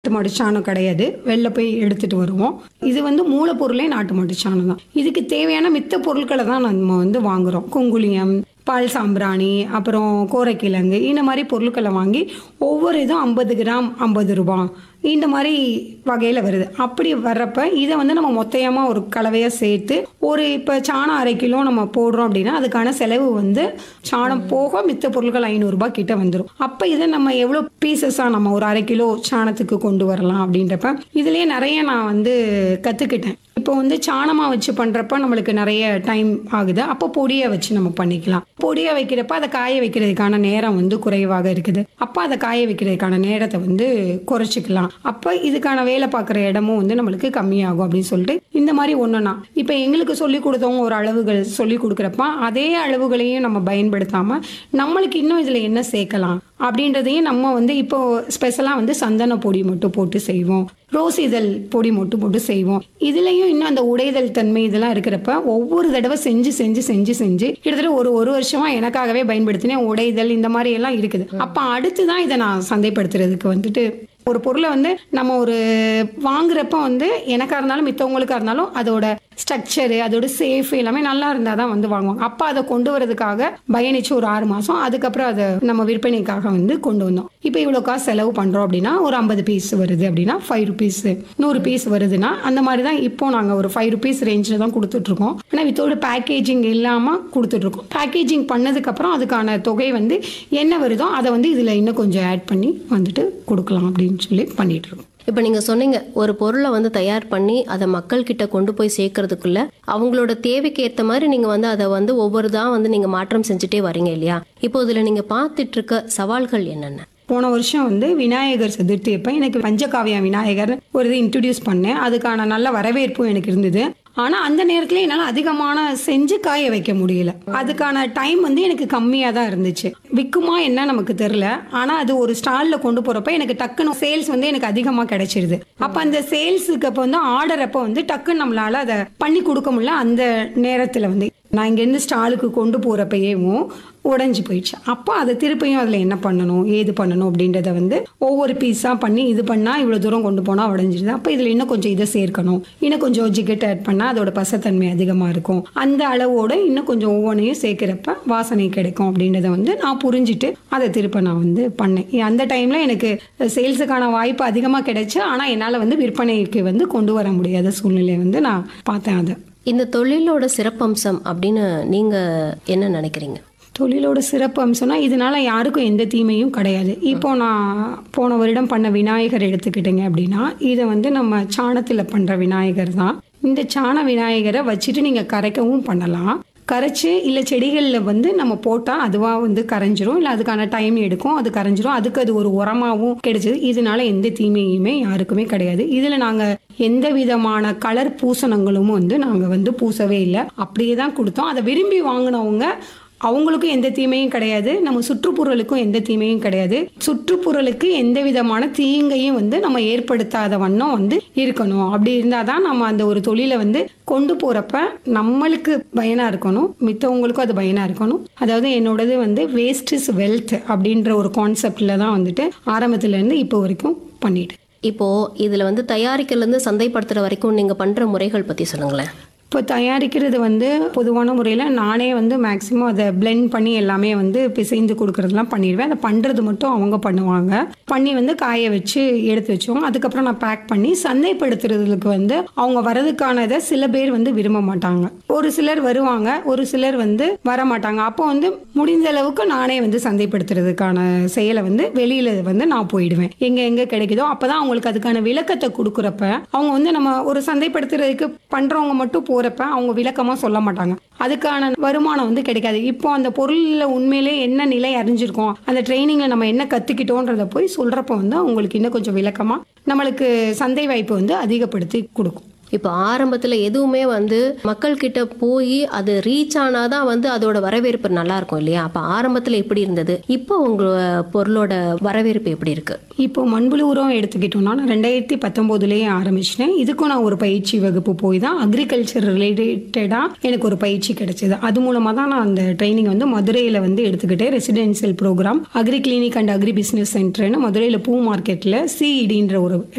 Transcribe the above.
நாட்டு மாட்டு சாணம் கிடையாது வெளில போய் எடுத்துட்டு வருவோம் இது வந்து மூலப்பொருளே நாட்டு மாட்டு சாணம் தான் இதுக்கு தேவையான மித்த பொருட்களை தான் நம்ம வந்து வாங்குறோம் குங்குளியம் பால் சாம்பிராணி அப்புறம் கோரைக்கிழங்கு இந்த மாதிரி பொருட்களை வாங்கி ஒவ்வொரு இதுவும் ஐம்பது கிராம் ஐம்பது ரூபா இந்த மாதிரி வகையில் வருது அப்படி வர்றப்ப இதை வந்து நம்ம மொத்தமாக ஒரு கலவையாக சேர்த்து ஒரு இப்போ சாணம் அரை கிலோ நம்ம போடுறோம் அப்படின்னா அதுக்கான செலவு வந்து சாணம் போக மித்த பொருட்கள் ஐநூறுரூபா கிட்ட வந்துடும் அப்போ இதை நம்ம எவ்வளோ பீசஸாக நம்ம ஒரு அரை கிலோ சாணத்துக்கு கொண்டு வரலாம் அப்படின்றப்ப இதுலேயே நிறைய நான் வந்து கற்றுக்கிட்டேன் இப்போ வந்து சாணமாக வச்சு பண்ணுறப்ப நம்மளுக்கு நிறைய டைம் ஆகுது அப்போ பொடியை வச்சு நம்ம பண்ணிக்கலாம் பொடியை வைக்கிறப்ப அதை காய வைக்கிறதுக்கான நேரம் வந்து குறைவாக இருக்குது அப்போ அதை காய வைக்கிறதுக்கான நேரத்தை வந்து குறைச்சிக்கலாம் அப்போ இதுக்கான வேலை பார்க்குற இடமும் வந்து நம்மளுக்கு கம்மியாகும் அப்படின்னு சொல்லிட்டு இந்த மாதிரி ஒன்றுனா இப்போ எங்களுக்கு சொல்லி கொடுத்தவங்க ஒரு அளவுகள் சொல்லி கொடுக்குறப்ப அதே அளவுகளையும் நம்ம பயன்படுத்தாமல் நம்மளுக்கு இன்னும் இதில் என்ன சேர்க்கலாம் அப்படின்றதையும் நம்ம வந்து இப்போ ஸ்பெஷலாக வந்து சந்தன பொடி மட்டும் போட்டு செய்வோம் ரோஸ் இதழ் பொடி மட்டும் போட்டு செய்வோம் இதுலயும் இன்னும் அந்த உடைதல் தன்மை இதெல்லாம் இருக்கிறப்ப ஒவ்வொரு தடவை செஞ்சு செஞ்சு செஞ்சு செஞ்சு கிட்டத்தட்ட ஒரு ஒரு வருஷமா எனக்காகவே பயன்படுத்தினேன் உடைதல் இந்த மாதிரி எல்லாம் இருக்குது அப்ப அடுத்து தான் இதை நான் சந்தைப்படுத்துறதுக்கு வந்துட்டு ஒரு பொருளை வந்து நம்ம ஒரு வாங்குறப்ப வந்து எனக்கா இருந்தாலும் மித்தவங்களுக்கா இருந்தாலும் அதோட ஸ்ட்ரக்சரு அதோட சேஃப் எல்லாமே நல்லா இருந்தால் தான் வந்து வாங்குவாங்க அப்போ அதை கொண்டு வரதுக்காக பயணிச்சு ஒரு ஆறு மாதம் அதுக்கப்புறம் அதை நம்ம விற்பனைக்காக வந்து கொண்டு வந்தோம் இப்போ இவ்வளோ காசு செலவு பண்ணுறோம் அப்படின்னா ஒரு ஐம்பது பீஸ் வருது அப்படின்னா ஃபைவ் ருபீஸ் நூறு பீஸ் வருதுன்னா அந்த மாதிரி தான் இப்போ நாங்கள் ஒரு ஃபைவ் ருபீஸ் ரேஞ்சில் தான் கொடுத்துட்ருக்கோம் ஆனால் வித்தோட பேக்கேஜிங் இல்லாமல் கொடுத்துட்ருக்கோம் பேக்கேஜிங் பண்ணதுக்கப்புறம் அதுக்கான தொகை வந்து என்ன வருதோ அதை வந்து இதில் இன்னும் கொஞ்சம் ஆட் பண்ணி வந்துட்டு கொடுக்கலாம் அப்படின்னு சொல்லி பண்ணிட்டு இருக்கோம் இப்போ நீங்கள் சொன்னீங்க ஒரு பொருளை வந்து தயார் பண்ணி அதை மக்கள்கிட்ட கொண்டு போய் சேர்க்கறதுக்குள்ள அவங்களோட தேவைக்கு ஏற்ற மாதிரி நீங்கள் வந்து அதை வந்து ஒவ்வொரு தான் வந்து நீங்கள் மாற்றம் செஞ்சுட்டே வரீங்க இல்லையா இப்போ இதில் நீங்கள் பார்த்துட்டு இருக்க சவால்கள் என்னென்ன போன வருஷம் வந்து விநாயகர் சதுர்த்தி அப்போ எனக்கு பஞ்சகாவியா விநாயகர் ஒரு இது இன்ட்ரடியூஸ் பண்ணேன் அதுக்கான நல்ல வரவேற்பும் எனக்கு இருந்தது ஆனால் அந்த நேரத்தில் என்னால் அதிகமான செஞ்சு காய வைக்க முடியல அதுக்கான டைம் வந்து எனக்கு கம்மியாக தான் இருந்துச்சு விற்குமா என்ன நமக்கு தெரில ஆனால் அது ஒரு ஸ்டாலில் கொண்டு போகிறப்ப எனக்கு டக்குன்னு சேல்ஸ் வந்து எனக்கு அதிகமாக கிடைச்சிருது அப்போ அந்த சேல்ஸுக்கு அப்போ வந்து ஆர்டர் அப்போ வந்து டக்குன்னு நம்மளால அதை பண்ணி கொடுக்க முடியல அந்த நேரத்தில் வந்து நான் இங்கேருந்து ஸ்டாலுக்கு கொண்டு போகிறப்பயேவும் உடஞ்சி போயிடுச்சு அப்போ அதை திருப்பியும் அதில் என்ன பண்ணணும் ஏது பண்ணணும் அப்படின்றத வந்து ஒவ்வொரு பீஸாக பண்ணி இது பண்ணால் இவ்வளோ தூரம் கொண்டு போனால் உடஞ்சிடுது அப்போ இதில் இன்னும் கொஞ்சம் இதை சேர்க்கணும் இன்னும் கொஞ்சம் ஜிகெட் ஆட் பண்ணால் அதோட பசத்தன்மை அதிகமாக இருக்கும் அந்த அளவோட இன்னும் கொஞ்சம் ஒவ்வொன்றையும் சேர்க்கிறப்ப வாசனை கிடைக்கும் அப்படின்றத வந்து நான் புரிஞ்சுட்டு அதை திருப்ப நான் வந்து பண்ணேன் அந்த டைமில் எனக்கு சேல்ஸுக்கான வாய்ப்பு அதிகமாக கிடைச்சு ஆனால் என்னால் வந்து விற்பனைக்கு வந்து கொண்டு வர முடியாத சூழ்நிலையை வந்து நான் பார்த்தேன் அதை இந்த தொழிலோட சிறப்பம்சம் அப்படின்னு நீங்கள் என்ன நினைக்கிறீங்க தொழிலோட சிறப்பு அம்சம்னா இதனால யாருக்கும் எந்த தீமையும் கிடையாது இப்போ நான் போன வருடம் பண்ண விநாயகர் எடுத்துக்கிட்டீங்க அப்படின்னா இதை வந்து நம்ம சாணத்தில் பண்ணுற விநாயகர் தான் இந்த சாண விநாயகரை வச்சுட்டு நீங்கள் கரைக்கவும் பண்ணலாம் கரைச்சி இல்லை செடிகளில் வந்து நம்ம போட்டால் அதுவாக வந்து கரைஞ்சிரும் இல்லை அதுக்கான டைம் எடுக்கும் அது கரைஞ்சிரும் அதுக்கு அது ஒரு உரமாகவும் கிடைச்சது இதனால எந்த தீமையுமே யாருக்குமே கிடையாது இதில் நாங்கள் எந்த விதமான கலர் பூசணங்களும் வந்து நாங்கள் வந்து பூசவே இல்லை அப்படியே தான் கொடுத்தோம் அதை விரும்பி வாங்கினவங்க அவங்களுக்கும் எந்த தீமையும் கிடையாது நம்ம சுற்றுப்புறலுக்கும் எந்த தீமையும் கிடையாது சுற்றுப்புறலுக்கு எந்த விதமான தீங்கையும் வந்து நம்ம ஏற்படுத்தாத வண்ணம் வந்து இருக்கணும் அப்படி இருந்தால் தான் நம்ம அந்த ஒரு தொழிலை வந்து கொண்டு போகிறப்ப நம்மளுக்கு பயனாக இருக்கணும் மித்தவங்களுக்கும் அது பயனாக இருக்கணும் அதாவது என்னோடது வந்து வேஸ்ட் இஸ் வெல்த் அப்படின்ற ஒரு கான்செப்டில் தான் வந்துட்டு ஆரம்பத்துலேருந்து இப்போ வரைக்கும் பண்ணிட்டு இப்போ இதில் வந்து தயாரிக்கிறதுலேருந்து சந்தைப்படுத்துகிற வரைக்கும் நீங்கள் பண்ணுற முறைகள் பற்றி சொல்லுங்களேன் இப்போ தயாரிக்கிறது வந்து பொதுவான முறையில் நானே வந்து மேக்ஸிமம் அதை blend பண்ணி எல்லாமே வந்து பிசைந்து கொடுக்கறதெல்லாம் பண்ணிடுவேன் அதை பண்ணுறது மட்டும் அவங்க பண்ணுவாங்க பண்ணி வந்து காய வச்சு எடுத்து வச்சோம் அதுக்கப்புறம் நான் பேக் பண்ணி சந்தைப்படுத்துறதுக்கு வந்து அவங்க வரதுக்கான இதை சில பேர் வந்து விரும்ப மாட்டாங்க ஒரு சிலர் வருவாங்க ஒரு சிலர் வந்து வர மாட்டாங்க அப்போ வந்து முடிந்த அளவுக்கு நானே வந்து சந்தைப்படுத்துறதுக்கான செயலை வந்து வெளியில வந்து நான் போயிடுவேன் எங்க எங்க கிடைக்குதோ அப்பதான் அவங்களுக்கு அதுக்கான விளக்கத்தை கொடுக்குறப்ப அவங்க வந்து நம்ம ஒரு சந்தைப்படுத்துறதுக்கு பண்றவங்க மட்டும் போறப்ப அவங்க விளக்கமா சொல்ல மாட்டாங்க அதுக்கான வருமானம் வந்து கிடைக்காது இப்போ அந்த பொருள்ல உண்மையிலே என்ன நிலை அறிஞ்சிருக்கோம் அந்த ட்ரைனிங்ல நம்ம என்ன கத்துக்கிட்டோன்றத போய் சொல்றப்ப வந்து அவங்களுக்கு இன்னும் கொஞ்சம் விளக்கமா நம்மளுக்கு சந்தை வாய்ப்பு வந்து அதிகப்படுத்தி கொடுக்கும் இப்போ ஆரம்பத்தில் எதுவுமே வந்து மக்கள்கிட்ட போய் அது ரீச் ஆனாதான் வந்து அதோட வரவேற்பு நல்லா இருக்கும் இல்லையா அப்போ ஆரம்பத்தில் எப்படி இருந்தது இப்போ உங்கள் பொருளோட வரவேற்பு எப்படி இருக்கு இப்போ மண்புழு உரம் எடுத்துக்கிட்டோம்னா நான் ரெண்டாயிரத்தி பத்தொம்போதுலேயே ஆரம்பிச்சிட்டேன் இதுக்கும் நான் ஒரு பயிற்சி வகுப்பு போய் தான் அக்ரிகல்ச்சர் ரிலேட்டடாக எனக்கு ஒரு பயிற்சி கிடைச்சது அது மூலமாக தான் நான் அந்த ட்ரைனிங் வந்து மதுரையில் வந்து எடுத்துக்கிட்டேன் residential programme agri clinic and agri business சென்டர்னு மதுரையில் பூ மார்க்கெட்டில் சிஇடின்ற ஒரு